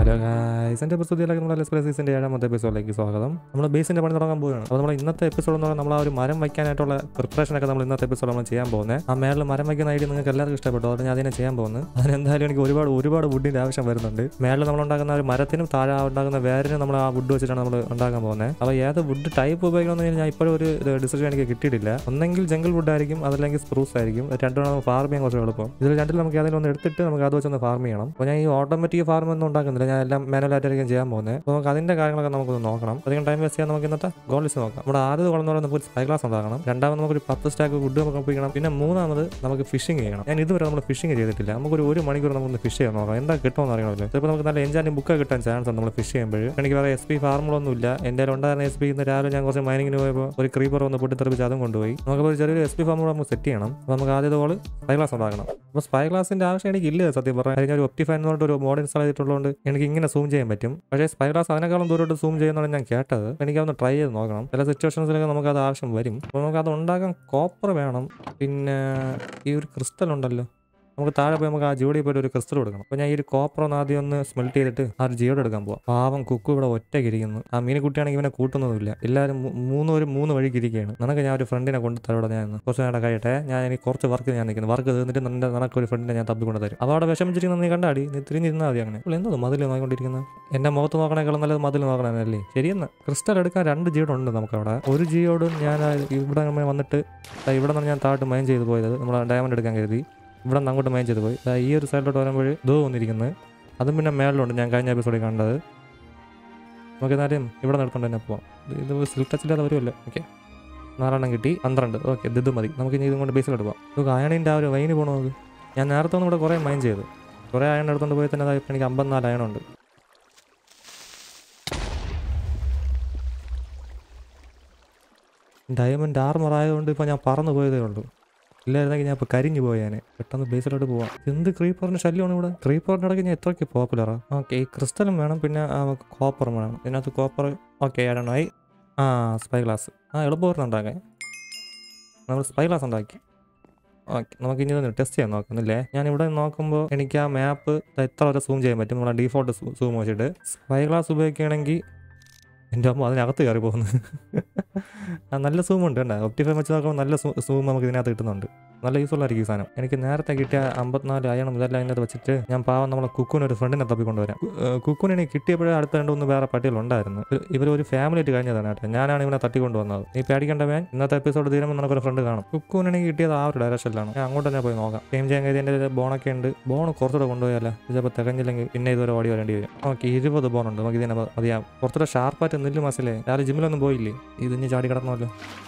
Hello guys എൻ്റെ പ്രസ്തുതിയിലേക്ക് നമ്മുടെ less സീസൻ്റെ ഏഴാമത്തെ എപ്പിസോഡിലേക്ക് സ്വാഗതം നമ്മൾ ബേസിൻ്റെ പണി തുടങ്ങാൻ പോവുകയാണ് അപ്പോൾ നമ്മൾ ഇന്നത്തെ എപ്പിസോഡ് എന്ന് പറഞ്ഞാൽ നമ്മൾ ആ ഒരു മരം വയ്ക്കാനായിട്ടുള്ള പ്രിപ്പറേഷൻ ഒക്കെ നമ്മൾ ഇന്നത്തെ എപ്പിസോഡ് നമ്മൾ ചെയ്യാൻ പോകുന്നത് ആ മേളിൽ മരം വയ്ക്കുന്ന ഐഡിയ നിങ്ങൾക്ക് എല്ലാവർക്കും ഇഷ്ടപ്പെട്ടു അതുകൊണ്ട് ഞാൻ അതിനെ ചെയ്യാൻ പോകുന്നത് അതിനെന്തായാലും എനിക്ക് ഒരുപാട് ഒരുപാട് വുഡിൻ്റെ ആവശ്യം വരുന്നുണ്ട് മേളിൽ നമ്മൾ ഉണ്ടാക്കുന്ന ഒരു മരത്തിനും താഴെ ഉണ്ടാകുന്ന വേരിനും നമ്മൾ ആ വുഡ് വെച്ചിട്ടാണ് നമ്മൾ ഉണ്ടാക്കാൻ പോകുന്നത് അപ്പോൾ ഏത് വുഡ് ടൈപ്പ് ഉപയോഗിക്കണമെന്ന് ഞാൻ ഇപ്പോഴും ഒരു ഡിസിഷൻ എനിക്ക് കിട്ടിയിട്ടില്ല ഒന്നെങ്കിൽ ജംഗിൾ വുഡ് ആയിരിക്കും അതല്ലെങ്കിൽ സ്പ്രൂസ് ആയിരിക്കും ഇത് രണ്ടും നമുക്ക് ഫാർം ചെയ്യാൻ കുറച്ച് എളുപ്പം ഇതിൽ രണ്ടിൽ നമുക്ക് ഏതെങ്കിലും ഒന്ന് എടുത്തിട്ട് നമുക്ക് അത് വെച്ചൊന്ന് ഫാർം ചെയ്യണം അപ്പോൾ ഞാൻ ഈ ഓട്ടോമാറ്റിക് ഫാർം ഒന്നും ഉണ്ടാക്കുന്നില്ല ഞാൻ എല്ലാം മാനുവലായിട്ടായിരിക്കും ചെയ്യാൻ പോകുന്നത് അപ്പോൾ നമുക്ക് അതിന്റെ കാര്യങ്ങളൊക്കെ നമുക്കൊന്ന് നോക്കണം അധികം ടൈം വേസ്റ്റ് ചെയ്യാൻ നമുക്ക് ഇന്നത്തെ ഗോൾ ലിസ്റ്റ് നോക്കാം നമ്മുടെ ആദ്യത് കുളം എന്ന് നമുക്ക് സ്പൈ ക്ലാസ് ഉണ്ടാക്കണം രണ്ടാമത് നമുക്കൊരു പത്ത് സ്റ്റാക്ക് വുഡ് നമുക്ക് ഒപ്പിക്കണം പിന്നെ മൂന്നാമത് നമുക്ക് ഫിഷിംഗ് ചെയ്യണം ഞാൻ ഇതുവരെ നമ്മൾ ഫിഷിംഗ് ചെയ്തിട്ടില്ല നമുക്കൊരു ഒരു മണിക്കൂർ നമുക്കൊന്ന് ഫിഷ് ചെയ്യാൻ നോക്കാം എന്താ കിട്ടുമെന്ന് അറിയണമല്ലോ ചിലപ്പോൾ നമുക്ക് നല്ല എൻജാൻ്റെ ബുക്ക് കിട്ടാൻ ചാൻസ് ഉണ്ട് നമ്മൾ ഫിഷ് ചെയ്യുമ്പോൾ എനിക്ക് വേറെ എസ് പി ഫാർമുകളൊന്നും ഇല്ല എൻ്റെ ഉണ്ടായിരുന്ന എസ് പി ഇന്ന് രാവിലെ ഞാൻ കുറച്ച് മൈനിങ്ങിന് പോയപ്പോൾ ഒരു ക്രീപ്പർ ഒന്ന് പൊട്ടിത്തെറിപ്പിച്ച് അതും കൊണ്ടുപോയി നമുക്കപ്പോൾ ചെറിയൊരു എസ് പി ഫാർമുകൾ നമുക്ക് സെറ്റ് ചെയ്യണം അപ്പോൾ നമുക്ക് ആദ്യത്തെ ഗോൾ സ്പൈ ക്ലാസ് ഉണ്ടാക്കണം അപ്പോൾ സ്പൈ ക്ലാസിന്റെ ആവശ്യം എനിക്കില്ല സത്യം പറഞ്ഞാൽ ഞാൻ ഒരു ഒപ്റ്റിഫൈൻ എന്ന് പറഞ്ഞിട്ട് ഒരു മോഡ് ഇൻസ്റ്റാൾ ചെയ്തിട്ടുള്ളതുകൊണ്ട് എനിക്ക് ഇങ്ങനെ സൂം ചെയ്യാൻ പറ്റും പക്ഷേ സ്പൈ ക്ലാസ് അതിനേക്കാളും ദൂരോട്ട് സൂം ചെയ്യുന്നതാണ് ഞാൻ കേട്ടത് എനിക്കതൊന്ന് ട്രൈ ചെയ്ത് നോക്കണം ചില സിറ്റുവേഷൻസിലൊക്കെ നമുക്ക് അത് ആവശ്യം വരും അപ്പോൾ നമുക്ക് അത് ഉണ്ടാക്കാൻ കോപ്പർ വേണം പിന്നെ ഈ ഒരു ക്രിസ്റ്റൽ ഉണ്ടല്ലോ നമുക്ക് താഴെ പോയി നമുക്ക് ആ ജിയോടി പോയിട്ട് ഒരു ക്രിസ്റ്റൽ കൊടുക്കണം അപ്പോൾ ഞാൻ ഈ ഒരു കോപ്പർ ഒന്ന് ആദ്യം ഒന്ന് സ്മെൽറ്റ് ചെയ്തിട്ട് ആ ഒരു ജിയോട് എടുക്കാൻ പോവാം പാവം കുക്കു ഇവിടെ ഒറ്റയ്ക്ക് ഇരിക്കുന്നു ആ മീനുകുട്ടിയാണെങ്കിൽ ഇവനെ കൂട്ടുന്നതുമില്ല എല്ലാവരും മൂ- മൂന്ന് ഒരു മൂന്ന് വഴിക്ക് ഇരിക്കുകയാണ് നിനക്ക് ഞാൻ ഒരു ഫ്രണ്ടിനെ കൊണ്ട് തരോടെ ഞാൻ ഇന്ന്. കുറച്ച് നേരം കഴിയട്ടെ ഞാൻ എനിക്ക് കുറച്ച് വർക്ക് ഞാൻ നിൽക്കുന്നു വർക്ക് തീർന്നിട്ട് നിന്റെ നിനക്ക് ഒരു ഫ്രണ്ടിനെ ഞാൻ തപ്പി കൊണ്ട് തരും അപ്പോൾ അവിടെ വിഷമിച്ചിരിക്കുന്ന നീ കണ്ടാടി നീ തിരിഞ്ഞിരുന്നാൽ മതി അങ്ങനെ അപ്പോൾ എന്തോ മതിൽ നോക്കിക്കൊണ്ടിരിക്കുന്നത് എൻ്റെ മുഖത്ത് നോക്കണേക്കാളും നല്ലത് മതിൽ നോക്കണല്ലേ ശരിയെന്ന് ക്രിസ്റ്റൽ എടുക്കാൻ രണ്ട് ജിയോടുണ്ട് നമുക്കവിടെ ഒരു ജിയോടും ഞാൻ ആ ഇവിടെ ഇങ്ങനെ വന്നിട്ട് ദാ ഇവിടെ നിന്നാണ് ഞാൻ താഴോട്ട് മൈൻ ചെയ്ത് പോയത് നമ്മൾ ഡയമണ്ട് എടുക്കാൻ കരുതി ഇവിടെ നിന്ന് അങ്ങോട്ട് മൈൻ ചെയ്ത് പോയി ദാ ഈ ഒരു സൈഡിലോട്ട് വരുമ്പോൾ ദോ വന്നിരിക്കുന്നത് അതും പിന്നെ മേളിലുണ്ട് ഞാൻ കഴിഞ്ഞ എപ്പിസോഡിൽ കണ്ടത് നമുക്ക് എന്നാലും ഇവിടെ നിർത്തോണ്ട് തന്നെ പോവാം ഇത് ഇത് സിൽക്ക് ടച്ചില്ലാതെ വരുമല്ലോ ഓക്കെ നാലെണ്ണം കിട്ടി പന്ത്രണ്ട് ഓക്കെ ഇത് ഇത് മതി നമുക്ക് ഇനി ഇതും കൊണ്ട് ബേസിലോട്ട് പോവാം നമുക്ക് അയണിൻ്റെ ആ ഒരു വൈന് പോകണോ നമുക്ക് ഞാൻ നേരത്തെ ഒന്നും ഇവിടെ കുറേ മൈൻ ചെയ്തു കുറേ അയൺ എടുത്തുകൊണ്ട് പോയി തന്നെ അതാ ഇപ്പം എനിക്ക് അമ്പത്തിനാല് അയണുണ്ട് ഡയമണ്ട് ആർമർ ആയതുകൊണ്ട് ഇപ്പോൾ ഞാൻ പറന്നു പോയതേ ഉള്ളൂ ഇല്ലായിരുന്നെങ്കിൽ ഞാൻ ഇപ്പോൾ കരിഞ്ഞു പോയാനെ പെട്ടെന്ന് ബേസിലോട്ട് പോവാം എന്ത് ക്രീപ്പറിന്റെ ശല്യമാണ് ഇവിടെ ക്രീപ്പറിന്റെ ഇടയ്ക്ക് ഞാൻ എത്രയ്ക്ക് പോപ്പുലറാ ഓക്കെ ഈ ക്രിസ്റ്റലും വേണം പിന്നെ കോപ്പറും വേണം ഇതിനകത്ത് കോപ്പർ ഓക്കെ ഏഴെണ്ണമായി ആ സ്പൈ ഗ്ലാസ് ആ എളുപ്പമായിരുന്നു ഉണ്ടാക്കാൻ നമ്മൾ സ്പൈ ഗ്ലാസ് ഉണ്ടാക്കി ഓക്കെ നമുക്ക് ഇനി ഒന്ന് ടെസ്റ്റ് ചെയ്യാൻ നോക്കുന്നില്ലേ ഞാൻ ഇവിടെ നോക്കുമ്പോൾ എനിക്ക് ആ മാപ്പ് എത്ര വരെ സൂം ചെയ്യാൻ പറ്റും നമ്മളെ ഡീഫോൾട്ട് സൂം വെച്ചിട്ട് സ്പൈ ഗ്ലാസ് ഉപയോഗിക്കുകയാണെങ്കിൽ എൻ്റെ അമ്മ അതിനകത്ത് കയറി പോകുന്നു ആ, നല്ല സൂം ഉണ്ട് കണ്ടോ ഒപ്റ്റിഫൈ വെച്ച് നോക്കുമ്പോൾ നല്ല സൂം നമുക്ക് ഇതിനകത്ത് കിട്ടുന്നുണ്ട് നല്ല യൂസ്ഫുൾ ആയിരിക്കും ഈ സാധനം എനിക്ക് നേരത്തെ കിട്ടിയ അമ്പത്തിനാല് അയണം ഇതെല്ലാം അതിനകത്ത് വെച്ചിട്ട് ഞാൻ പാവം നമ്മളെ കുക്കുവിന് ഒരു ഫ്രണ്ടിനെ തപ്പിക്കൊണ്ടുവരാം കുക്കുവിന് എനിക്ക് കിട്ടിയപ്പോഴേ അടുത്ത രണ്ട് മൂന്ന് വേറെ പട്ടികളുണ്ടായിരുന്നു ഇവർ ഒരു ഫാമിലി ആയിട്ട് കഴിഞ്ഞതാണ് കേട്ടോ ഞാനാണ് ഇവനെ തട്ടിക്കൊണ്ട് വന്നത് നീ പേടിക്കേണ്ട വേൻ ഇന്നത്തെ എപ്പിസോഡ് തീരുമ്പോൾ നമുക്കൊരു ഫ്രണ്ട് കാണും കുക്കുവിന് എനിക്ക് കിട്ടിയത് ആ ഒരു ഡയറക്ഷനിലാണ് ഞാൻ അങ്ങോട്ട് തന്നെ പോയി നോക്കാം ഗെയിം ചെയ്യാൻ കരുതി എൻ്റെ ബോണൊക്കെ ഉണ്ട് ബോൺ കുറച്ചുകൂടെ കൊണ്ടുപോയാലോ ചിലപ്പോൾ തികഞ്ഞില്ലെങ്കിൽ പിന്നെ ഇതുവരെ ഓടി വരേണ്ടി വരും ഓക്കെ ഇരുപത് ബോൺ ഉണ്ട് നമുക്ക് ഇതിനെ മതിയാവും കുറച്ചുകൂടെ ഷാർപ്പായിട്ട് നില്ല് മസിലേ രാവിലെ ജിമ്മിലൊന്നും പോയില്ലേ ഇത് ഇനി ചാടി കിടന്നല്ലോ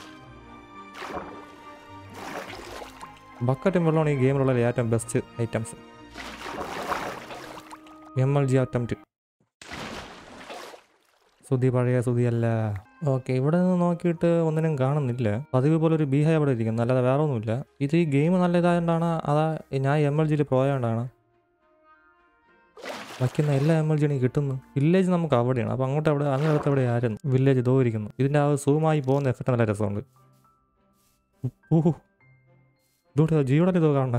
ബക്കറ്റും വെള്ളമാണ് ഈ ഗെയിമിലുള്ള ഏറ്റവും best items M L G attempt Sudhi പഴയ സുധിയല്ല ഓക്കെ ഇവിടെ നിന്ന് നോക്കിയിട്ട് ഒന്നിനും കാണുന്നില്ല പതിവ് പോലെ ഒരു ബീഹായ് അവിടെ ഇരിക്കുന്നു അല്ലാതെ വേറെ ഒന്നുമില്ല ഇത് ഈ ഗെയിം നല്ല ഇതായതുകൊണ്ടാണ് അതാ ഞാൻ എം എൽ ജിയിൽ പോയതുകൊണ്ടാണ് വയ്ക്കുന്ന എല്ലാ എം എൽ ജി എനിക്ക് കിട്ടുന്നു വില്ലേജ് നമുക്ക് അവിടെയാണ് അപ്പോൾ അങ്ങോട്ട് അവിടെ അങ്ങനെ അടുത്ത് അവിടെ ആയിരുന്നു വില്ലേജ് ഇതോ ഇരിക്കുന്നു ഇതിൻ്റെ ആ സൂമായി പോകുന്ന എഫക്റ്റ് നല്ല രസമുണ്ട് ഊഹു ഇതോടെ ജിയോടെ ഇതോ കാണണ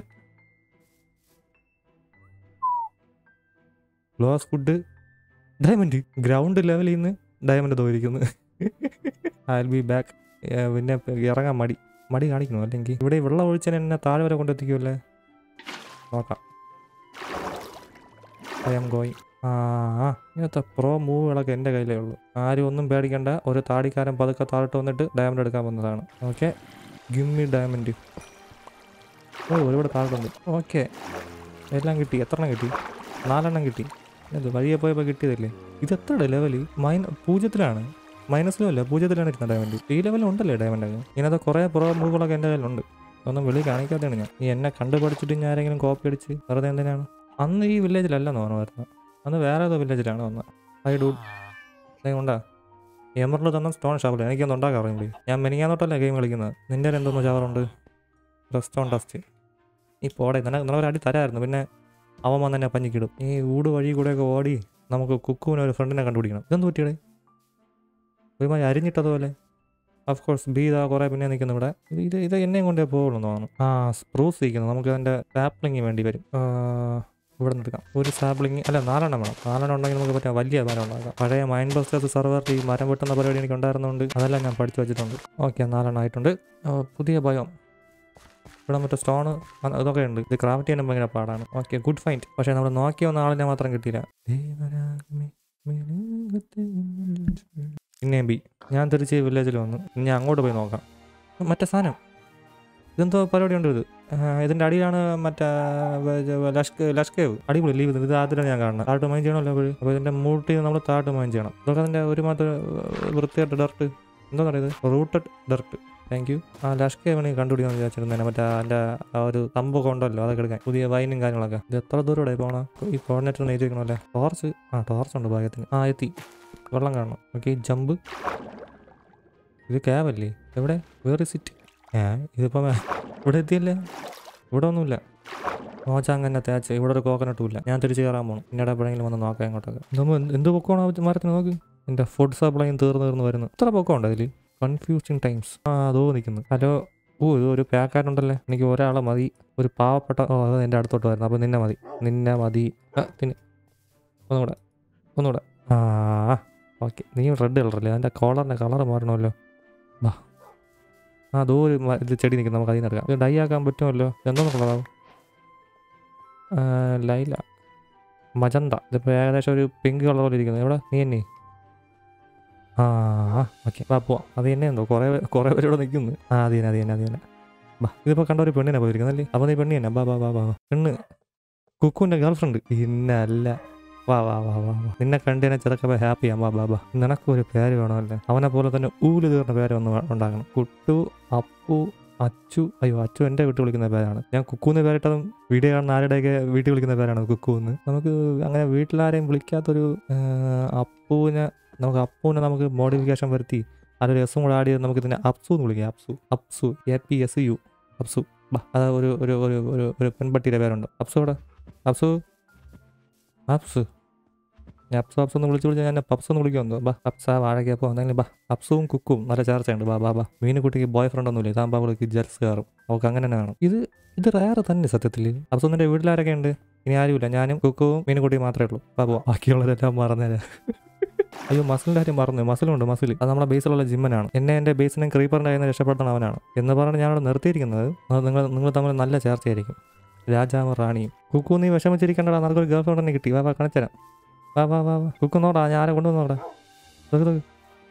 ഗ്ലോസ് ഫുഡ് ഡയമണ്ട് ഗ്രൗണ്ട് ലെവലിൽ നിന്ന് ഡയമണ്ട് തോന്നിരിക്കുന്നു ഐ വിൽ ബി ബാക്ക് പിന്നെ ഇറങ്ങാൻ മടി മടി കാണിക്കുന്നു അല്ലെങ്കിൽ ഇവിടെ വെള്ളം ഒഴിച്ചാൽ എന്നെ താഴെ വരെ കൊണ്ടെത്തിക്കുമല്ലേ നോക്കാം ഐ എം ഗോയിങ് ആ ആ ഇങ്ങനത്തെ പ്രോ മൂവുകളൊക്കെ എൻ്റെ കയ്യിലേ ഉള്ളൂ ആരും ഒന്നും പേടിക്കണ്ട ഒരു താടിക്കാരൻ പതുക്കെ താഴോട്ട് വന്നിട്ട് ഡയമണ്ട് എടുക്കാൻ വന്നതാണ് ഓക്കെ ഗിമ്മി ഡയമണ്ട് ഓ ഒരുപാട് താഴോട്ടുണ്ട് ഓക്കെ എല്ലാം കിട്ടി എത്ര എണ്ണം കിട്ടി നാലെണ്ണം കിട്ടി ഇത് വഴിയെ പോയപ്പോൾ കിട്ടിയതല്ലേ ഇത് എത്ര ലെവൽ മൈന പൂജ്യത്തിലാണ് മൈനസിലും അല്ല പൂജ്യത്തിലാണ് ഇരുന്ന ഡയമണ്ട് ഈ ലെവലിൽ ഉണ്ടല്ലേ ഡയമണ്ട് ഒക്കെ ഇതിനകത്ത് കുറേ പ്രോ മൂവുകളൊക്കെ എൻ്റെ കയ്യിലുണ്ട് ഒന്നും വെളി കാണിക്കാതെയാണ് ഞാൻ ഈ എന്നെ കണ്ടു പഠിച്ചിട്ട് ഞാൻ ആരെങ്കിലും കോപ്പി അടിച്ച് വെറുതെ എന്തിനാണ് അന്ന് ഈ വില്ലേജിലല്ലെന്ന് തോന്നുന്നു വരുന്നത് അന്ന് വേറെ ഏതോ വില്ലേജിലാണ് വന്നത് ഐ ഡൂ കൊണ്ടാ എമറിൽ തന്ന സ്റ്റോൺ ഷവർ എനിക്കൊന്നും ഉണ്ടാക്കാൻ അറിയില്ലേ ഞാൻ മെനിങ്ങാന്നോട്ടല്ലേ ഗെയിം കളിക്കുന്നത് നിൻ്റെ എന്തോന്ന് ഷവറുണ്ട് റെസ്റ്റോൺ ടെസ്റ്റ് ഈ പോടെ നിനക്ക് നിനക്കൊരു അടി തരായിരുന്നു പിന്നെ അവൻ വന്ന് തന്നെ പഞ്ഞിക്കിടും ഈ ഊട് വഴി കൂടെയൊക്കെ ഓടി നമുക്ക് കുക്കുവിന് ഒരു ഫ്രണ്ടിനെ കണ്ടുപിടിക്കണം ഇതെന്ത് പറ്റിയടേ ഒരുമാതിരി അരിഞ്ഞിട്ടതുപോലെ ഓഫ് കോഴ്സ് ബി ഇതാ കുറേ പിന്നെ നിൽക്കുന്നു ഇവിടെ ഇത് ഇത് ഇത് എന്നെയും കൊണ്ടേ പോകുള്ളൂ എന്ന് തോന്നുന്നു ആ സ്പ്രൂസ് ഇരിക്കുന്നു നമുക്ക് അതിൻ്റെ സാപ്ലിങ് വേണ്ടി വരും ഇവിടെ നിന്ന് എടുക്കാം ഒരു സാപ്ലിങ് അല്ല നാലെണ്ണം വേണം നാലെണ്ണം ഉണ്ടെങ്കിൽ നമുക്ക് പറ്റാം വലിയ മരം ഉണ്ടാക്കാം പഴയ മൈൻഡ് ബസ്റ്റേഴ്സ് സെർവറിൽ ഈ മരം വെട്ടുന്ന പരിപാടി എനിക്ക് ഉണ്ടായിരുന്നതുകൊണ്ട് അതെല്ലാം ഞാൻ പഠിച്ചു വെച്ചിട്ടുണ്ട് ഓക്കെ നാലെണ്ണം ആയിട്ടുണ്ട് ആ, പുതിയ ഭയം ഇവിടെ മറ്റേ സ്റ്റോണ് ഇതൊക്കെ ഉണ്ട് ഇത് ക്രാഫ്റ്റ് ചെയ്യാനും ഭയങ്കര പാടാണ് ഓക്കെ ഗുഡ് ഫൈൻഡ് പക്ഷേ നമ്മൾ നോക്കിയ വന്ന ആളിനെ മാത്രം കിട്ടിയില്ല ദേവരാഗമേ, മേഘത്തെ പിന്നെയും ബി ഞാൻ തിരിച്ച് വില്ലേജിൽ വന്നു ഇനി ഞാൻ അങ്ങോട്ട് പോയി നോക്കാം മറ്റേ സാധനം ഇതെന്തോ പരിപാടി ഉണ്ട് ഇത് ആ, ഇതിന്റെ അടിയിലാണ് മറ്റേ ലഷ്ക ലഷ്കേവ് അടിപൊളി ലീവ് ഇത് ആദ്യം ഞാൻ കാണണം താട്ട് മൈൻ ചെയ്യണമല്ലോ അപ്പോൾ അപ്പോൾ ഇതിന്റെ മൂട്ടി നമ്മൾ താട്ട് മൈൻ ചെയ്യണം ഇതൊക്കെ അതിന്റെ ഒരു മാത്രം വൃത്തിയായിട്ട് ഡർട്ട് എന്താ പറയുന്നത് റൂട്ടഡ് ഡർട്ട് താങ്ക് യു ആ ലഷ്കേവ് വേണമെങ്കിൽ കണ്ടുപിടിക്കാൻ വിചാരിച്ചിരുന്നേനെ മറ്റേ അതിന്റെ ആ ഒരു തമ്പൊക്കെ ഉണ്ടല്ലോ അതൊക്കെ എടുക്കാൻ പുതിയ വൈനും കാര്യങ്ങളൊക്കെ ഇത് എത്ര ദൂരം ഇവിടെ പോകണം ഈ കോർഡിനേറ്റർ എഴുതി വെക്കണമല്ലേ ടോർച്ച് ആ ടോർച്ച് ഉണ്ട് ഭാഗ്യത്തിന് ആ എത്തി വെള്ളം കാണണം ഓക്കെ ജമ്പ് ഇത് ക്യാബല്ലേ എവിടെ വേറെ സിറ്റ് ഏ ഇതിപ്പം ഇവിടെ എത്തിയല്ലേ ഇവിടെ ഒന്നുമില്ല മോച്ച അങ്ങനെ തേച്ച് ഇവിടെ ഒരു കോക്കനട്ടും ഇല്ല ഞാൻ തിരിച്ച് കയറാൻ പോകണം പിന്നീട് എപ്പോഴെങ്കിലും വന്ന് നോക്കാം ഇങ്ങോട്ടൊക്കെ നമ്മൾ എന്ത് പൊക്കമാണ് ആ മരത്തിന് നോക്ക് എൻ്റെ ഫുഡ് സപ്ലൈയും തീർന്ന് തീർന്ന് വരുന്നു ഇത്ര പൊക്കമുണ്ട് അതിൽ കൺഫ്യൂസിങ് ടൈംസ് ആ അതോ നിൽക്കുന്നു ഹലോ ഓ ഇത് ഒരു പാക്കായിട്ടുണ്ടല്ലേ എനിക്ക് ഒരാളെ മതി ഒരു പാവപ്പെട്ട ഓ അത് എൻ്റെ അടുത്തോട്ട് വരുന്നു അപ്പോൾ നിന്നെ മതി നിന്നെ മതി ആ പിന്നെ ഒന്നുകൂടെ ഒന്നുകൂടെ ആ ഓക്കെ നീ റെഡ് കളറല്ലേ അതിൻ്റെ കോളറിൻ്റെ കളർ മാറണമല്ലോ ബാ ആ അതോ ഒരു മ- ഇത് ചെടി നിൽക്കുന്നു നമുക്ക് അതിൽ നിന്ന് എടുക്കാം ഇത് ഡൈ ആക്കാൻ പറ്റുമല്ലോ എന്തോന്ന് കളറാവും ലൈല മജന്ത ഇതിപ്പോൾ ഏകദേശം ഒരു പിങ്ക് കളർ പോലെ ഇരിക്കുന്നു എവിടെ നീ എന്നെ ആ ഓക്കെ വാ പോവാം അത് തന്നെ എന്തോ കുറേ പേ- കുറേ പേര് ഇവിടെ നിൽക്കുന്നു ആ അത് തന്നെ അത് തന്നെ അത് തന്നെ ബാ ഇതിപ്പോൾ കണ്ട ഒരു പെണ്ണിനെ പോയിരിക്കുന്നല്ലേ അപ്പോൾ നീ പെണ്ണി തന്നെ ബാ ബാ ബാ ബാ ബാ. പെണ്ണ് കുക്കുവിൻ്റെ ഗേൾ ഫ്രണ്ട് പിന്നല്ല വാ വാ വാ വാ വാ നിന്നെ കണ്ടതിനെ ചെറുക്കപ്പോൾ ഹാപ്പിയാ വാ ബാ ബാ നിനക്കും ഒരു പേര് വേണമല്ലേ അവനെ പോലെ തന്നെ ഊല് തീർന്ന പേര് ഒന്ന് വ- ഉണ്ടാക്കണം കുട്ടു അപ്പു അച്ചു അയ്യോ അച്ചു എൻ്റെ വീട്ടിൽ വിളിക്കുന്ന പേരാണ് ഞാൻ കുക്കൂന്ന് പേരിട്ടതും വീഡിയോ കാണുന്ന ആരുടെയൊക്കെ വീട്ടിൽ വിളിക്കുന്ന പേരാണ് കുക്കു എന്ന് നമുക്ക് അങ്ങനെ വീട്ടിലാരെയും വിളിക്കാത്തൊരു ആ, അപ്പുവിനെ നമുക്ക് അപ്പുവിനെ നമുക്ക് മോഡിഫിക്കേഷൻ വരുത്തി അതൊരു എസും കൂടെ ആഡ് ചെയ്ത് നമുക്ക് ഇതിനെ അപ്സു എന്ന് വിളിക്കാം Apsu Apsu A P S U Apsu ബാ അത് ഒരു ഒരു ഒരു ഒരു ഒരു പെൺപട്ടിയുടെ പേരുണ്ട് അപ്സു ഇവിടെ അപ്സു അപ്സു ഞാൻ അപ്സു അപ്സു എന്ന് വിളിച്ച് വിളിച്ച് ഞാൻ പപ്സ് എന്ന് വിളിക്കുമെന്തോ ബാ അപ്സ വാഴക്കപ്പോ എന്തെങ്കിലും ബാ അപ്സുവും കുക്കും നല്ല ചർച്ചയുണ്ട് ബാ ബാ ബാ മീനുകുട്ടിക്ക് ബോയ് ഫ്രണ്ട് ഒന്നുമില്ല ഇതാകുമ്പോൾ അവൾക്ക് ജൽസ് കയറും അവൾക്ക് അങ്ങനെ തന്നെ കാണും ഇത് ഇത് റയറ് തന്നെ സത്യത്തിൽ അപ്സുന്നിൻ്റെ വീട്ടിലാരൊക്കെ ഉണ്ട് ഇനി ആരുമില്ല ഞാനും കുക്കുവും മീനുകുട്ടിയും മാത്രമേ ഉള്ളൂ ബാ പോവാം ബാക്കിയുള്ളവരെല്ലാം മറന്നേരെ അയ്യോ മസിലിൻ്റെ കാര്യം മറന്നു മസിലുണ്ട് മസിൽ അത് നമ്മുടെ ബേസിലുള്ള ജിമ്മനാണ് എന്നെ എൻ്റെ ബേസിനെ ക്രീപ്പറിൻ്റെ കയ്യിൽ നിന്ന് രക്ഷപ്പെടുത്തണം അവനാണ് എന്ന് പറഞ്ഞ് ഞാനവിടെ നിർത്തിയിരിക്കുന്നത് അത് നിങ്ങൾ നിങ്ങൾ തമ്മിൽ നല്ല ചേർച്ചയായിരിക്കും രാജാവും റാണിയും കുക്കു നീ വിഷമിച്ചിരിക്കേണ്ടടാ നമുക്കൊരു ഗേൾ ഫ്രണ്ട് തന്നെ കിട്ടി വാ വാ കാണിച്ചുതരാം വാ വാ വാ വാ കുക്കു നോടാ ഞാൻ ആരെ കൊണ്ടുവന്നോടാ നോക്ക് നോക്ക്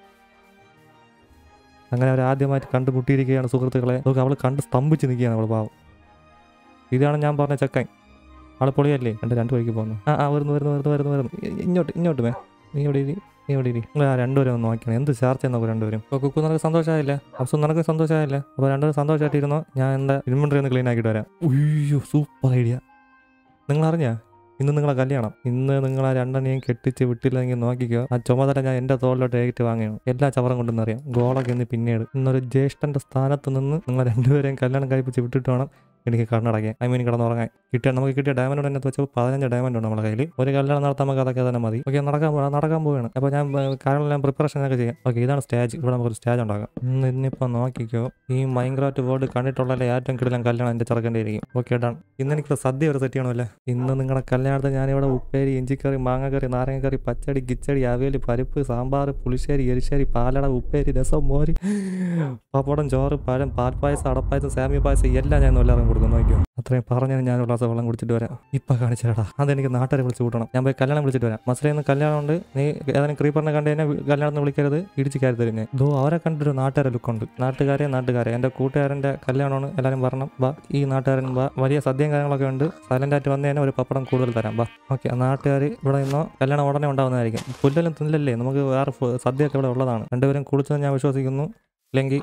അങ്ങനെ അവർ ആദ്യമായിട്ട് കണ്ടുമുട്ടിയിരിക്കുകയാണ് സുഹൃത്തുക്കളെ നോക്ക് അവൾ കണ്ട് സ്തംഭിച്ച് നിൽക്കുകയാണ് അവൾ പാവം ഇതാണ് ഞാൻ പറഞ്ഞ ചെക്കൻ ആള് പൊളിയല്ലേ രണ്ട് രണ്ട് വഴിക്ക് പോകുന്നു ആ ആ വരുന്നു വരുന്നു വരുന്നു വരുന്നു വരുന്നു ഇ- ഇങ്ങോട്ട് ഇങ്ങോട്ട് മേ നീ ഇവിടെ ഇരി നീ ഇവിടെ ഇരി നിങ്ങൾ ആ രണ്ടുപേരും ഒന്ന് നോക്കണം എന്ത് ചാർച്ച നോക്കും രണ്ടുപേരും അപ്പോൾ കുക്കു നിനക്ക് സന്തോഷമായില്ലേ അപ്സു നിനക്ക് സന്തോഷമായില്ലേ അപ്പോൾ രണ്ടുപേരും സന്തോഷമായിട്ടിരുന്നോ ഞാൻ എൻ്റെ ഇൻവെൻട്രി ഒന്ന് ക്ലീൻ ആക്കിയിട്ട് വരാം ഉയ്യോ സൂപ്പർ ഐഡിയ നിങ്ങൾ അറിഞ്ഞാ ഇന്ന് നിങ്ങളെ കല്യാണം ഇന്ന് നിങ്ങൾ ആ രണ്ടെണ്ണിയും കെട്ടിച്ച് വിട്ടില്ലെങ്കിൽ നോക്കിക്കോ ആ ചുമതല ഞാൻ എൻ്റെ തോളിലോട്ട് ഏറ്റ് വാങ്ങുകയാണ് എല്ലാ ചവറും കൊണ്ടെന്ന് അറിയാം ഗോളൊക്കെ ഇന്ന് പിന്നീട് ഇന്നൊരു ജ്യേഷ്ഠൻ്റെ സ്ഥാനത്ത് നിന്ന് നിങ്ങൾ രണ്ടുപേരെയും കല്യാണം കഴിപ്പിച്ച് വിട്ടിട്ട് വേണം എനിക്ക് കണ്ണടക്കാൻ ഐ മീൻ കിടന്നുറങ്ങാൻ കിട്ടിയ നമുക്ക് കിട്ടിയ ഡയമണ്ട് എന്നെ വെച്ചപ്പോൾ പതിനഞ്ച് ഡയമണ്ട് ഉണ്ട് നമ്മുടെ കയ്യിൽ ഒരു കല്യാണം നടത്താൻ നമുക്ക് അതൊക്കെ തന്നെ മതി ഓക്കെ നടക്കാൻ പോകാം നടക്കാൻ പോവുകയാണ് അപ്പോൾ ഞാൻ ഏർ, കാര്യങ്ങളെല്ലാം പ്രിപ്പറേഷൻ ഒക്കെ ചെയ്യാം ഓക്കെ ഇതാണ് സ്റ്റേജ് ഇവിടെ നമുക്കൊരു സ്റ്റേജ് ഉണ്ടാക്കാം ഇന്ന് ഇന്നിപ്പോൾ നോക്കിക്കോ ഈ മൈൻക്രാഫ്റ്റ് വേർഡ് കണ്ടിട്ടുള്ള ഏറ്റവും കിടലം കല്യാണം എൻ്റെ ചെറുക്കൻ്റെ ആയിരിക്കും ഓക്കെ ഡൺ ഇന്ന് എനിക്ക് സദ്യ ഒരു സെറ്റ് ചെയ്യണമല്ലേ ഇന്ന് നിങ്ങളുടെ കല്യാണത്തിന് ഞാനിവിടെ ഉപ്പേരി ഇഞ്ചിക്കറി മാങ്ങക്കറി നാരങ്ങക്കറി പച്ചടി കിച്ചടി അവിയൽ പരിപ്പ് സാമ്പാർ പുളിശ്ശേരി എരിശ്ശേരി പാലട ഉപ്പേരി രസം മോര് പപ്പടം ചോറ് പഴം പാൽപ്പായസം അടപ്പായസം സാമി പായസം എല്ലാം ഞാൻ എല്ലാവരും കൊടുക്കും നോക്കിയോ അത്രയും പറഞ്ഞ് ഞാൻ ഒരു ഗ്ലാസ് വെള്ളം കുടിച്ചിട്ട് വരാം ഇപ്പം കാണിച്ചേടാ അതെനിക്ക് നാട്ടുകാരെ വിളിച്ച് കൂട്ടണം ഞാൻ പോയി കല്യാണം വിളിച്ചിട്ട് വരാം മസലയിൽ നിന്ന് കല്യാണം ഉണ്ട് നീ ഏതെങ്കിലും ക്രീപ്പറിനെ കണ്ടു കഴിഞ്ഞാൽ കല്യാണത്തിന് വിളിക്കരുത് ഇടിച്ച് കയറി തരും ഞാൻ ദോ അവരെ കണ്ടിട്ട് നാട്ടുകാരെ ലുക്കുണ്ട് നാട്ടുകാരെ നാട്ടുകാരെ എൻ്റെ കൂട്ടുകാരൻ്റെ കല്യാണമാണ് എല്ലാവരും വരണം ബാ ഈ നാട്ടുകാരൻ ബാ വലിയ സദ്യയും കാര്യങ്ങളൊക്കെ ഉണ്ട് സൈലൻ്റ് ആയിട്ട് വന്നു കഴിഞ്ഞാൽ ഒരു പപ്പടം കൂടുതൽ തരാം ബാ ഓക്കെ നാട്ടുകാർ ഇവിടെ നിന്നോ കല്യാണം ഉടനെ ഉണ്ടാവുന്നതായിരിക്കും പുല്ലെല്ലാം തിന്നില്ലല്ലേ നമുക്ക് വേറെ ഫു- സദ്യയൊക്കെ ഇവിടെ ഉള്ളതാണ് രണ്ടുപേരും കുളിച്ചെന്ന് ഞാൻ വിശ്വസിക്കുന്നു ഇല്ലെങ്കിൽ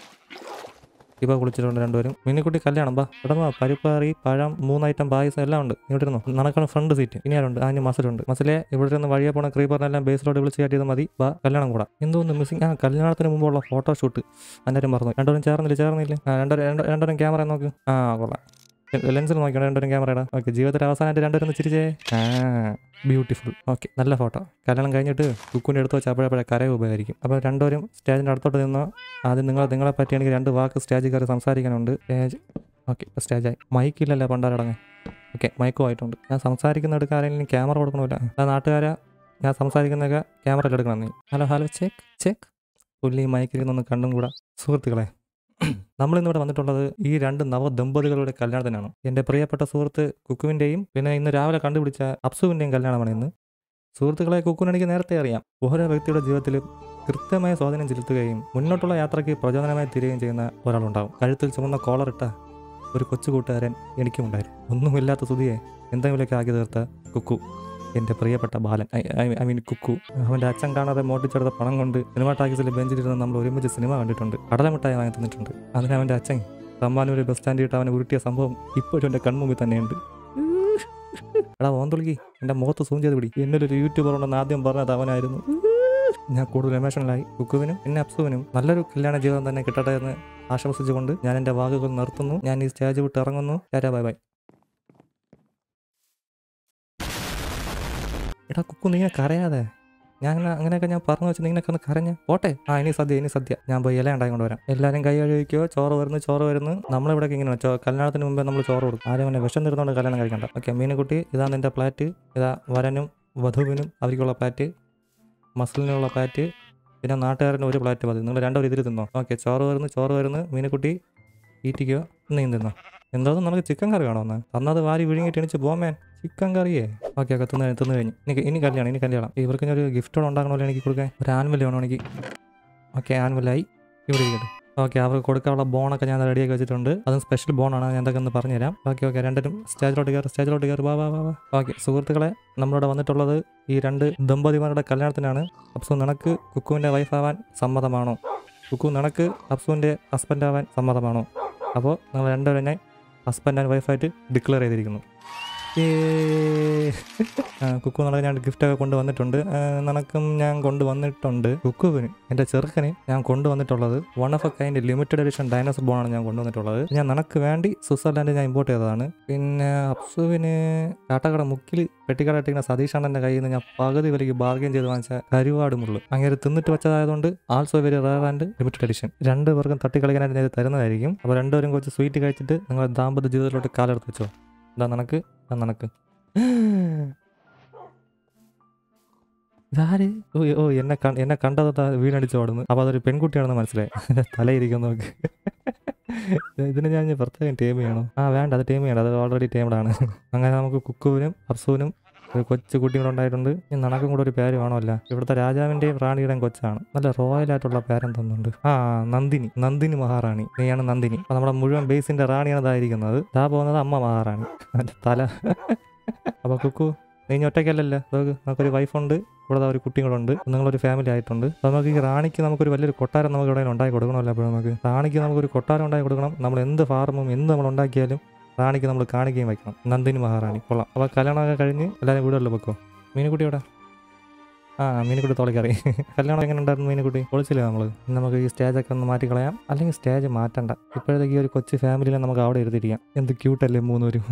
ഇപ്പോൾ കുളിച്ചിട്ടുണ്ട് രണ്ടുപേരും മിന്നിക്കുട്ടി കല്യാണം ബാ ഇവിടെ വാ പരിപ്പാറി പഴം മൂന്ന് ഐറ്റം പായസം എല്ലാം ഉണ്ട് ഇങ്ങോട്ട് ഇരുന്നു നടക്കണം ഫ്രണ്ട് സീറ്റ് ഇനി ആരുണ്ട് അതിന് മസിലുണ്ട് മസിലെ ഇവിടെ നിന്ന് വഴിയെ പോണ ക്രീപ്പറിനെല്ലാം ബേസിലോട്ട് വിളിച്ച് കയറ്റിയത് മതി ബാ കല്യാണം കൂടാ എന്തോന്ന് മിസ്സിങ് ആ കല്യാണത്തിന് മുമ്പുള്ള ഫോട്ടോഷൂട്ട് അന്നേരം മറന്നു രണ്ടുപേരും ചേർന്നില്ല ചേർന്നില്ലേ ആ രണ്ടുപേരും രണ്ട് രണ്ടുപേരും ക്യാമറ നോക്ക് ആ കൊള്ളാം ലെൻസിൽ നോക്കിയാണ് രണ്ടുപേരും ക്യാമറയുടെ ഓക്കെ ജീവിതത്തിൽ അവസാനമായിട്ട് രണ്ടുപേരും ഒന്ന് ചിരിച്ചേ ആ ബ്യൂട്ടിഫുൾ ഓക്കെ നല്ല ഫോട്ടോ കല്യാണം കഴിഞ്ഞിട്ട് കുക്കുവിൻ്റെ അടുത്ത് വെച്ച് അപ്പോഴപ്പോഴെ കരയെ ഉപകരിക്കും അപ്പോൾ രണ്ടുപേരും സ്റ്റേജിൻ്റെ അടുത്തോട്ട് നിന്ന് ആദ്യം നിങ്ങൾ നിങ്ങളെ പറ്റി എനിക്ക് രണ്ട് വാക്ക് സ്റ്റേജിൽ കയറി സംസാരിക്കാനുണ്ട് സ്റ്റേജ് ഓക്കെ ഇപ്പോൾ സ്റ്റേജായി മൈക്കില്ലല്ലേ പണ്ടാരടങ്ങ് ഓക്കെ മയക്കും ആയിട്ടുണ്ട് ഞാൻ സംസാരിക്കുന്നിടക്ക് ആരെങ്കിലും ക്യാമറ കൊടുക്കണമില്ല ആ നാട്ടുകാരെ ഞാൻ സംസാരിക്കുന്നതൊക്കെ ക്യാമറയിൽ എടുക്കണം നീ ഹലോ ഹലോ ചെക്ക് ചെക്ക് പുള്ളി മയക്കിൽ നിന്നൊന്ന് കണ്ടും കൂടാ സുഹൃത്തുക്കളെ നമ്മളിന്നിവിടെ വന്നിട്ടുള്ളത് ഈ രണ്ട് നവദമ്പതികളുടെ കല്യാണത്തിനാണ് എൻ്റെ പ്രിയപ്പെട്ട സുഹൃത്ത് കുക്കുവിൻ്റെയും പിന്നെ ഇന്ന് രാവിലെ കണ്ടുപിടിച്ച അപ്സുവിൻ്റെയും കല്യാണമാണ് ഇന്ന് സുഹൃത്തുക്കളെ കുക്കുവിന് എനിക്ക് നേരത്തെ അറിയാം ഓരോ വ്യക്തിയുടെ ജീവിതത്തിലും കൃത്യമായ സ്വാധീനം ചെലുത്തുകയും മുന്നോട്ടുള്ള യാത്രയ്ക്ക് പ്രചോദനമായി തീരുകയും ചെയ്യുന്ന ഒരാളുണ്ടാവും കഴുത്തിൽ ചുമന്ന കോളറിട്ട ഒരു കൊച്ചു കൂട്ടുകാരൻ എനിക്കുമുണ്ടായിരുന്നു ഒന്നുമില്ലാത്ത സുതിയെ എന്തെങ്കിലുമൊക്കെ ആക്കി തീർത്ത കുക്കു എൻ്റെ പ്രിയപ്പെട്ട ബാലൻ ഐ മീൻ കുക്കു അവൻ്റെ അച്ഛൻ കാണാതെ മോട്ടിച്ചെടുത്ത പണം കൊണ്ട് സിനിമാ ടാക്കീസിൽ ബെഞ്ചിലിരുന്ന് നമ്മൾ ഒരുമിച്ച് സിനിമ കണ്ടിട്ടുണ്ട് കടലമിട്ടായി വാങ്ങി തന്നിട്ടുണ്ട് അതിന് അവൻ്റെ അച്ഛൻ തമ്പാനൂർ ബസ് സ്റ്റാൻഡിൽ ഇട്ട് അവനെ ഉരുട്ടിയ സംഭവം ഇപ്പോഴും എൻ്റെ കൺമുമ്പിൽ തന്നെയുണ്ട് എടാ ഓന്തുളിക്ക് എൻ്റെ മുഖത്ത് സൂം ചെയ്ത് പിടി എന്നൊരു യൂട്യൂബർ ഉണ്ടെന്ന് ആദ്യം പറഞ്ഞത് അവനായിരുന്നു ഞാൻ കൂടുതൽ എമോഷണലായി കുക്കുവിനും പിന്നെ അപ്സുവിനും നല്ലൊരു കല്യാണ ജീവിതം തന്നെ കിട്ടട്ടെ എന്ന് ആശംസിച്ചുകൊണ്ട് ഞാൻ എൻ്റെ വാക്കുകൾ നിർത്തുന്നു ഞാൻ ഈ സ്റ്റേജ് വിട്ട് ഇറങ്ങുന്നു ടാറ്റാ ബൈ ബൈ എടാ കുക്കു നീ ഇങ്ങനെ കരയാതെ ഞാൻ ഇങ്ങനെ- അങ്ങനെയൊക്കെ ഞാൻ പറഞ്ഞു വെച്ച് നീനൊക്കെ ഒന്ന് കരഞ്ഞ പോട്ടെ ആ ഇനി സദ്യ ഇനി സദ്യ ഞാൻ പോയി ഇല ഉണ്ടായി കൊണ്ടുവരാം എല്ലാവരും കൈ കഴിക്കോ ചോറ് വരുന്നു ചോറ് വരുന്നു നമ്മളിവിടേക്ക് ഇങ്ങനെ ചോ കല്യാണത്തിന് മുമ്പേ നമ്മൾ ചോറ് കൊടുക്കും ആരും അങ്ങനെ വിഷം തീർന്നുകൊണ്ട് കല്യാണം കഴിക്കണ്ട ഓക്കെ മീനുകുട്ടി ഇതാ നിൻ്റെ പ്ലാറ്റ് ഇതാ വരനും വധുവിനും അവർക്കുള്ള പ്ലാറ്റ് മസിലിനുള്ള പ്ലാറ്റ് പിന്നെ നാട്ടുകാരന് ഒരു പ്ലാറ്റ് മതി നിങ്ങൾ രണ്ടുപേരും ഇതിൽ തിന്നോ ഓക്കെ ചോറ് വരുന്നു ചോറ് വരുന്നു മീനുകുട്ടി ഈറ്റിക്കോ നീ തിന്നോ എന്തോ നമുക്ക് ചിക്കൻ കറി വേണോ ഒന്ന് തന്നത് വാരി വിഴുങ്ങിയിട്ട് എണിച്ച് പോമേൻ ചിക്കൻ കറിയേ ഓക്കെ ഓക്കെ തിന്ന് തിന്ന് കഴിഞ്ഞു ഇനി ഇനി കല്യാണം ഇനി കല്യാണം ഇവർക്ക് ഞാൻ ഒരു ഗിഫ്റ്റോടെ ഉണ്ടാക്കണമല്ലോ എനിക്ക് കൊടുക്കാൻ ഒരു ആൻവൽ വേണോ എനിക്ക് ഓക്കെ ആൻവലായി ഇവിടെ ഇരിക്കട്ടെ ഓക്കെ അവർക്ക് കൊടുക്കാനുള്ള ബോണൊക്കെ ഞാൻ റെഡിയാക്കി വെച്ചിട്ടുണ്ട് അതും സ്പെഷ്യൽ ബോണാണ് ഞാൻ എന്തൊക്കെ ഒന്ന് പറഞ്ഞുതരാം ഓക്കെ ഓക്കെ രണ്ടും സ്റ്റേജിലോട്ട് കയറി സ്റ്റേജിലോട്ട് കയറി വാ വാ വാ വാ ഓക്കെ സുഹൃത്തുക്കളെ നമ്മളിവിടെ വന്നിട്ടുള്ളത് ഈ രണ്ട് ദമ്പതിമാരുടെ കല്യാണത്തിനാണ് അപ്സു നിനക്ക് കുക്കുവിൻ്റെ വൈഫാവാൻ സമ്മതമാണോ കുക്കു നിനക്ക് അപ്സുവിൻ്റെ ഹസ്ബൻഡ് ആവാൻ സമ്മതമാണോ അപ്പോൾ നിങ്ങൾ രണ്ടുപേരും ഞാൻ ഹസ്ബൻഡ് ആൻഡ് വൈഫായിട്ട് ഡിക്ലെയർ ചെയ്തിരിക്കുന്നു ഏയ്. ആ, കുക്കു നിനക്ക് ഞാൻ ഗിഫ്റ്റൊക്കെ കൊണ്ടുവന്നിട്ടുണ്ട് ആ, നിനക്കും ഞാൻ കൊണ്ടുവന്നിട്ടുണ്ട് കുക്കുവിന് എൻ്റെ ചെറുക്കന് ഞാൻ കൊണ്ടുവന്നിട്ടുള്ളത് one of a kind limited edition dinosaur ബോണാണ് ഞാൻ കൊണ്ടുവന്നിട്ടുള്ളത് ഞാൻ നിനക്ക് വേണ്ടി സ്വിറ്റ്സർലാൻഡ് ഞാൻ ഇമ്പോർട്ട് ചെയ്തതാണ് പിന്നെ അപ്സുവിന് കാട്ടക്കട മുക്കിൽ പെട്ടിക്കട ഇട്ടിങ്ങനെ സതീഷ് അണ്ണൻ്റെ കയ്യിൽ നിന്ന് ഞാൻ പകുതി വിലയ്ക്ക് ബാർഗെയിൻ ചെയ്ത് വാങ്ങിച്ച കരുവാട് മുള്ളു അങ്ങനെ തിന്നിട്ട് വെച്ചതായതുകൊണ്ട് also very rare and limited edition രണ്ട് പേർക്കും തട്ടിക്കളിക്കാനായിട്ട് ഞാൻ ഇത് തരുന്നതായിരിക്കും അപ്പോൾ രണ്ടുപേരും കുറച്ച് സ്വീറ്റ് കഴിച്ചിട്ട് നിങ്ങളുടെ ദാമ്പത്യ ജീവിതത്തിലോട്ട് കാലെടുത്ത് വെച്ചോ ഇതാ നിനക്ക് ഇതാ നിനക്ക് ഇതാര് ഓ ഓ എന്നെ ക- എന്നെ കണ്ടത് ദാ വീണടിച്ച് ഓടുന്നു അപ്പോൾ അതൊരു പെൺകുട്ടിയാണെന്ന് മനസ്സിലായി തലയിരിക്കും നോക്ക് ഇതിന് ഞാൻ ഇനി പ്രത്യേകം ടീം ചെയ്യണോ ആ വേണ്ട അത് ടീം ചെയ്യണ്ട അത് ഓൾറെഡി ടീംഡാണ് അങ്ങനെ നമുക്ക് കുക്കുവിനും അപ്സുവിനും ഒരു കൊച്ചു കുട്ടി കൂടെ ഉണ്ടായിട്ടുണ്ട് ഇനി നണക്കും കൂടെ ഒരു പേര് വേണമല്ല ഇവിടുത്തെ രാജാവിൻ്റെയും റാണിയുടെയും കൊച്ചാണ് നല്ല റോയൽ ആയിട്ടുള്ള പേരും തന്നുണ്ട് ആ നന്ദിനി നന്ദിനി മഹാറാണി നീയാണ് നന്ദിനി അപ്പോൾ നമ്മുടെ മുഴുവൻ ബേസിൻ്റെ റാണിയാണ് ഇതായിരിക്കുന്നത് ഇതാ പോകുന്നത് അമ്മ മഹാറാണി അതിൻ്റെ തല അപ്പോൾ കുക്കു നീ ഇനി ഒറ്റയ്ക്കല്ലല്ലോ നോക്ക് നമുക്കൊരു വൈഫുണ്ട് കൂടാതെ ഒരു കുട്ടിയും കൂടെ ഉണ്ട് നിങ്ങളൊരു ഫാമിലി ആയിട്ടുണ്ട് അപ്പോൾ നമുക്ക് ഈ റാണിക്ക് നമുക്കൊരു വലിയൊരു കൊട്ടാരം നമുക്ക് ഇവിടെ ഉണ്ടാക്കി കൊടുക്കണമല്ലോ അപ്പോൾ നമുക്ക് റാണിക്ക് നമുക്കൊരു കൊട്ടാരം ഉണ്ടാക്കി കൊടുക്കണം നമ്മൾ എന്ത് ഫാർമും എന്ത് നമ്മൾ ഉണ്ടാക്കിയാലും റാണിക്ക് നമ്മൾ കാണിക്കുകയും വയ്ക്കണം നന്ദിനി മഹാറാണി കൊള്ളാം അപ്പോൾ കല്യാണമൊക്കെ കഴിഞ്ഞ് എല്ലാവരും വീടുകളിൽ വെക്കോ മീനുകുട്ടി എവിടെ ആ മീനുകുട്ടി തോളിക്കറി കല്യാണം എങ്ങനെ ഉണ്ടായിരുന്നു മീനുകുട്ടി പൊളിച്ചില്ലേ നമ്മൾ നമുക്ക് ഈ സ്റ്റേജൊക്കെ ഒന്ന് മാറ്റി കളയാം അല്ലെങ്കിൽ സ്റ്റേജ് മാറ്റണ്ട ഇപ്പോഴത്തേക്ക് ഈ ഒരു കൊച്ചു ഫാമിലിനെ നമുക്ക് അവിടെ ഇരുത്തിരിക്കാം എന്ത് ക്യൂട്ടല്ലേ മൂന്നുപേരും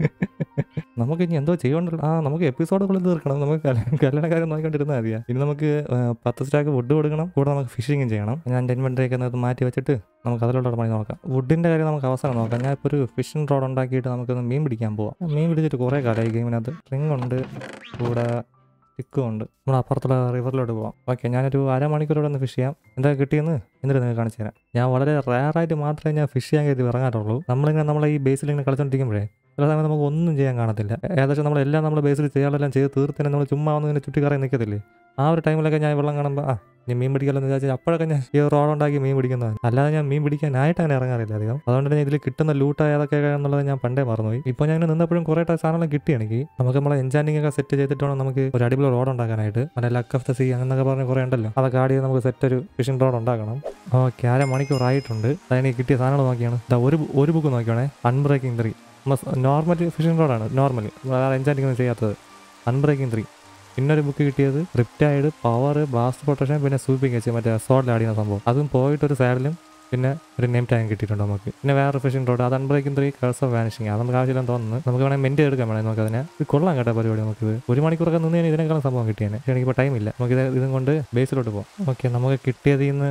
നമുക്ക് ഇനി എന്തോ ചെയ്യണ്ടല്ലോ ആ നമുക്ക് എപ്പിസോഡുകൾ തീർക്കണം നമുക്ക് കല്യാ- കല്യാണ കാര്യം നോക്കിക്കൊണ്ടിരുന്നാൽ മതിയാ ഇനി നമുക്ക് ആ, പത്ത് സ്റ്റാക്ക് വുഡ് കൊടുക്കണം കൂടെ നമുക്ക് ഫിഷിങ്ങും ചെയ്യണം ഞാൻ എൻ്റെ ഇൻവെൻ്ററിയൊക്കെ ഒന്ന് മാറ്റി വെച്ചിട്ട് നമുക്ക് അതിലുള്ള പണി നോക്കാം വുഡിൻ്റെ കാര്യം നമുക്ക് അവസാനം നോക്കാം ഞാൻ ഇപ്പോൾ ഒരു ഫിഷിംഗ് റോഡ് ഉണ്ടാക്കിയിട്ട് നമുക്കൊന്ന് മീൻ പിടിക്കാൻ പോവാം മീൻ പിടിച്ചിട്ട് കുറേ കാലമായി ഗെയിമിനകത്ത് റിംഗ് ഉണ്ട് കൂടെ സ്റ്റിക്കും ഉണ്ട് നമ്മൾ അപ്പുറത്തുള്ള റിവറിലോട്ട് പോവാം ഓക്കെ ഞാനൊരു അരമണിക്കൂറോടെ ഒന്ന് ഫിഷ് ചെയ്യാം എന്താ കിട്ടിയെന്ന് എന്നിട്ട് നിങ്ങൾക്ക് കാണിച്ചു തരാം ഞാൻ വളരെ റയറായിട്ട് മാത്രമേ ഞാൻ ഫിഷ് ചെയ്യാൻ കരുതി ഇറങ്ങാറുള്ളൂ നമ്മളിങ്ങനെ നമ്മളെ ഈ ബേസിൽ ഇങ്ങനെ കളിച്ചോണ്ടിരിക്കുമ്പോഴേ ചില സമയത്ത് നമുക്ക് ഒന്നും ചെയ്യാൻ കാണത്തില്ല ഏകദേശം നമ്മളെല്ലാം നമ്മൾ ബേസിൽ ചെയ്യാനെല്ലാം ചെയ്ത് തീർത്തന്നെ നമ്മൾ ചുമ്മാ ഒന്ന് ഇങ്ങനെ ചുറ്റിക്കറങ്ങി നിൽക്കത്തില്ലേ ആ ഒരു ടൈമിലൊക്കെ ഞാൻ വെള്ളം കാണുമ്പോൾ ആ ഞാൻ മീൻ പിടിക്കാമെന്ന് വിചാരിച്ചാൽ അപ്പോഴൊക്കെ ഞാൻ ഈ റോഡ് ഉണ്ടാക്കി മീൻ പിടിക്കുന്നതാണ് അല്ലാതെ ഞാൻ മീൻ പിടിക്കാനായിട്ട് അങ്ങനെ ഇറങ്ങാറില്ല അധികം അതുകൊണ്ട് തന്നെ ഇതിൽ കിട്ടുന്ന ലൂട്ട് ഏതൊക്കെ എന്നുള്ളത് ഞാൻ പണ്ടേ മറന്നുപോയി ഇപ്പോൾ ഞാൻ ഇങ്ങനെ നിന്നപ്പോഴും കുറേ ടൈം സാധനം കിട്ടി എനിക്ക് നമുക്ക് നമ്മളെ എൻജാനിങ് ഒക്കെ സെറ്റ് ചെയ്തിട്ട് വേണം നമുക്ക് ഒരു അടിപൊളി റോഡ് ഉണ്ടാക്കാനായിട്ട് നല്ല ലക്ക് ഓഫ് ദ സീ അങ്ങനെയൊക്കെ പറഞ്ഞ് കുറേ ഉണ്ടല്ലോ അതൊക്കെ ആഡ് ചെയ്ത് നമുക്ക് സെറ്റ് ഒരു ഫിഷിംഗ് റോഡ് ഉണ്ടാക്കണം ഓക്കെ അര മണിക്കൂറായിട്ടുണ്ട് അതിന് കിട്ടിയ സാധനങ്ങൾ നോക്കിയാണ് ദാ ഒരു ഒരു ബുക്ക് നോക്കിയാണേ അൺബ്രേക്കിംഗ് ത്രീ നോർമൽ ഫിഷിംഗ് റോഡാണ് നോർമൽ വേറെ എൻജാനിങ് ഒന്നും ചെയ്യാത്തത് അൺബ്രേക്കിംഗ് ത്രീ പിന്നൊരു ബുക്ക് കിട്ടിയത് റിപ്റ്റൈഡ് പവർ ബ്ലാസ്റ്റ് പ്രൊട്ടക്ഷൻ പിന്നെ സൂപ്പിംഗ് വെച്ച് മറ്റേ സോഡിൽ ആഡ് ചെയ്യുന്ന സംഭവം അതും പോയിട്ട് ഒരു സൈഡിലും പിന്നെ ഒരു നെയിം ടാങ്ക് കിട്ടിയിട്ടുണ്ട് നമുക്ക് പിന്നെ വേറെ ഫിഷിംഗ് റോഡ് അത് unbreaking three curse of vanishing അത് നമുക്ക് ആവശ്യമില്ലെന്ന് തോന്നുന്നു നമുക്ക് വേണമെങ്കിൽ മെൻറ്റ് എടുക്കാൻ വേണം നമുക്ക് അതിനെ ഇത് കൊള്ളാം കേട്ടോ പരിപാടി നമുക്കിത് ഒരു മണിക്കൂറൊക്കെ നിന്ന് ഞാൻ ഇതിനേക്കാളും സംഭവം കിട്ടിയേനെ പക്ഷേ എനിക്കിപ്പോൾ ടൈം ഇല്ല നമുക്ക് ഇത് ഇതും കൊണ്ട് ബേസിലോട്ട് പോകാം ഓക്കെ നമുക്ക് കിട്ടിയതിൽ നിന്ന്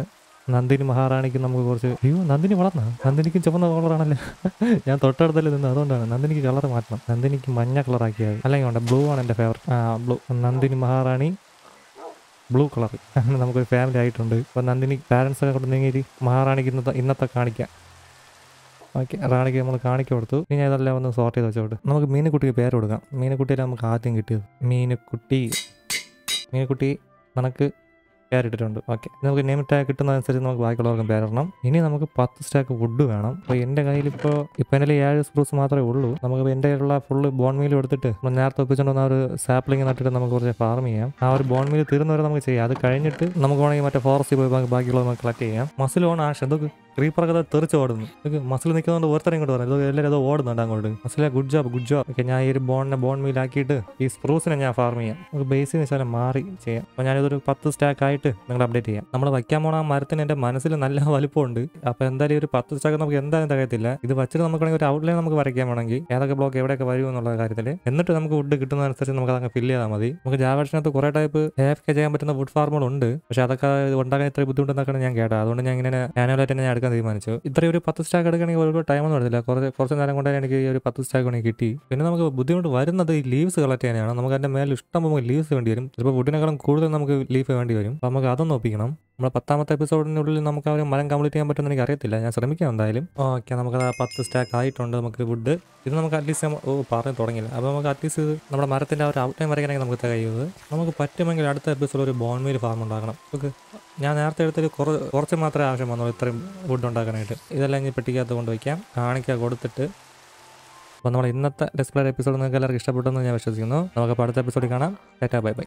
നന്ദിനി മഹാറാണിക്ക് നമുക്ക് കുറച്ച് അയ്യോ നന്ദിനി വളർന്ന നന്ദിനിക്കും ചുവന്ന കളറാണല്ലോ ഞാൻ തൊട്ടടുത്തല്ലേ നിന്ന് അതുകൊണ്ടാണ് നന്ദിനിക്ക് കളർ മാറ്റണം നന്ദിനിക്ക് മഞ്ഞ കളറാക്കിയത് അല്ലെങ്കിൽ വേണ്ട ബ്ലൂ ആണ് എൻ്റെ ഫേവറേറ്റ് ആ blue Nandini Maharani blue colour അങ്ങനെ നമുക്കൊരു ഫാമിലി ആയിട്ടുണ്ട് അപ്പോൾ നന്ദിനി പാരൻസ് ഒക്കെ കൊണ്ട് നീങ്ങിയിട്ട് മഹാറാണിക്ക് ഇന്നത്തെ ഇന്നത്തെ കാണിക്കാം ഓക്കെ റാണിക്ക് നമ്മൾ കാണിക്ക കൊടുത്തു ഇനി ഞാൻ ഇതെല്ലാം ഒന്ന് സോർട്ട് ചെയ്ത് വെച്ചോട്ട് നമുക്ക് മീനുകുട്ടിക്ക് പേര് കൊടുക്കാം മീനുകുട്ടിയിലാണ് നമുക്ക് ആദ്യം കിട്ടിയത് മീനുക്കുട്ടി മീനുക്കുട്ടി നിനക്ക് പേരിട്ടിട്ടുണ്ട് ഓക്കെ നമുക്ക് നെയിം ടാഗ് കിട്ടുന്നതനുസരിച്ച് നമുക്ക് ബാക്കിയുള്ളവർക്കും പേരിടണം ഇനി നമുക്ക് പത്ത് സ്റ്റാക്ക് വുഡ് വേണം അപ്പോൾ എൻ്റെ കയ്യിൽ ഇപ്പോൾ ഇപ്പം എൻ്റെ ഏഴ് സ്പ്രൂസ് മാത്രമേ ഉള്ളൂ നമുക്ക് എൻ്റെ കയ്യിലുള്ള ഫുള്ള് ബോൺ മീൽ എടുത്തിട്ട് നമ്മൾ നേരത്തെ ഒപ്പിച്ചുകൊണ്ട് വന്ന ആ ഒരു സാപ്ലിംഗ് നട്ടിട്ട് നമുക്ക് കുറച്ച് ഫാർം ചെയ്യാം ആ ഒരു ബോൺ മീൽ തീർന്നവരെ നമുക്ക് ചെയ്യാം അത് കഴിഞ്ഞിട്ട് നമുക്ക് വേണമെങ്കിൽ മറ്റേ ഫോറസ്റ്റിൽ പോയി ബാക്കി- ബാക്കിയുള്ളത് നമുക്ക് കളക്ട് ചെയ്യാം മസിൽ ഓൺ ആഷ് എന്തൊക്കെ ക്രീപ്പറൊക്കെ തെറിച്ച് ഓടുന്നു ഇതൊക്കെ മസിൽ നിൽക്കുന്നതുകൊണ്ട് ഒരുത്തരം ഇങ്ങോട്ട് പറഞ്ഞു ഇതൊക്കെ എല്ലാവരും ഏതോ ഓടുന്നുണ്ട് അങ്ങോട്ട് മസിലെ good job good job okay ഞാൻ ഈ ഒരു ബോണിനെ ബോൺ മീലാക്കിയിട്ട് ഈ സ്പ്രൂസിനെ ഞാൻ ഫാർം ചെയ്യാം നമുക്ക് ബേസിൽ നിന്ന് വെച്ചാൽ മാറി ചെയ്യാം അപ്പോൾ ഞാനിതൊരു പത്ത് സ്റ്റാക്ക് ആയിട്ട് നിങ്ങൾ അപ്ഡേറ്റ് ചെയ്യാം നമ്മൾ വയ്ക്കാൻ പോണ ആ മരത്തിന് എൻ്റെ മനസ്സിൽ നല്ല വലിപ്പമുണ്ട് അപ്പോൾ എന്തായാലും ഈ ഒരു പത്ത് സ്റ്റാക്ക് നമുക്ക് എന്തായാലും തികയത്തില്ല ഇത് വെച്ചിട്ട് നമുക്ക് വേണമെങ്കിൽ ഒരു ഔട്ട്ലൈൻ നമുക്ക് വരയ്ക്കാൻ വേണമെങ്കിൽ ഏതൊക്കെ ബ്ലോക്ക് എവിടെയൊക്കെ വരും എന്നുള്ള കാര്യത്തിൽ എന്നിട്ട് നമുക്ക് വുഡ് കിട്ടുന്നതനുസരിച്ച് നമുക്ക് അതങ്ങ് ഫില്ല് ചെയ്താൽ മതി നമുക്ക് ജാവേഷനകത്ത് കുറേ ടൈപ്പ് എഫ് കെ ചെയ്യാൻ പറ്റുന്ന വുഡ് ഫാർമുകളുണ്ട് പക്ഷേ അതൊക്കെ ഇത് ഉണ്ടാക്കാൻ ഇത്ര ബുദ്ധിമുട്ടെന്നൊക്കെയാണ് ഞാൻ കേട്ടത് അതുകൊണ്ട് ഞാൻ ഇങ്ങനെ മാനുവലായിട്ട് തന്നെ ഞാൻ എടുക്കാൻ തീരുമാനിച്ചു ഇത്രയും ഒരു പത്ത് സ്റ്റാക്ക് എടുക്കണമെങ്കിൽ ഒരു ടൈമൊന്നും എടുത്തില്ല കുറച്ച് കുറച്ച് നേരം കൊണ്ട് തന്നെ എനിക്ക് ഈ ഒരു പത്ത് സ്റ്റാക്ക് വേണമെങ്കിൽ കിട്ടി പിന്നെ നമുക്ക് ബുദ്ധിമുട്ട് വരുന്നത് ഈ ലീവ്സ് കളക്ട് ചെയ്യാനാണ് നമുക്ക് അതിൻ്റെ മേലെ ഇഷ്ടം പോലെ ലീവ്സ് വേണ്ടി വരും ചിലപ്പോൾ വുഡിനേക്കാളും കൂടുതൽ നമുക്ക് ലീഫ് വേണ്ടി വരും അപ്പോൾ നമുക്ക് അതൊന്ന് ഒപ്പിക്കണം നമ്മൾ പത്താമത്തെ എപ്പിസോഡിനുള്ളിൽ നമുക്ക് ആ ഒരു മരം കംപ്ലീറ്റ് ചെയ്യാൻ പറ്റുമെന്ന് എനിക്ക് അറിയത്തില്ല ഞാൻ ശ്രമിക്കാം എന്തായാലും ഓക്കെ നമുക്ക് ആ പത്ത് സ്റ്റാക്ക് ആയിട്ടുണ്ട് നമുക്ക് വുഡ് ഇത് നമുക്ക് അറ്റ്ലീസ്റ്റ് ഓ പറഞ്ഞു തുടങ്ങിയില്ല അപ്പോൾ നമുക്ക് അറ്റ്ലീസ്റ്റ് ഇത് നമ്മുടെ മരത്തിൻ്റെ ആ ഒരു ഔട്ട്ലൈൻ വരയ്ക്കണമെങ്കിൽ നമുക്ക് കഴിയുന്നത് നമുക്ക് പറ്റുമെങ്കിൽ അടുത്ത എപ്പിസോഡ് ഒരു ബോൺമീൽ ഫാം ഉണ്ടാക്കണം നമുക്ക് ഞാൻ നേരത്തെ എടുത്തൊരു കുറച്ച് കുറച്ച് മാത്രമേ ആവശ്യം വന്നുള്ളൂ ഇത്രയും വുഡ് ഉണ്ടാക്കാനായിട്ട് ഇതെല്ലാം ഇനി പെട്ടിക്കകത്ത് കൊണ്ടുവയ്ക്കാം കാണിക്കുക കൊടുത്തിട്ട് അപ്പോൾ നമ്മുടെ ഇന്നത്തെ ഡിസ്പ്ലേ എപ്പിസോഡ് നിങ്ങൾക്ക് എല്ലാവർക്കും ഇഷ്ടപ്പെട്ടെന്ന് ഞാൻ വിശ്വസിക്കുന്നു നമുക്ക് അപ്പോൾ അടുത്ത എപ്പിസോഡിൽ കാണാം ടാറ്റാ ബൈ ബൈ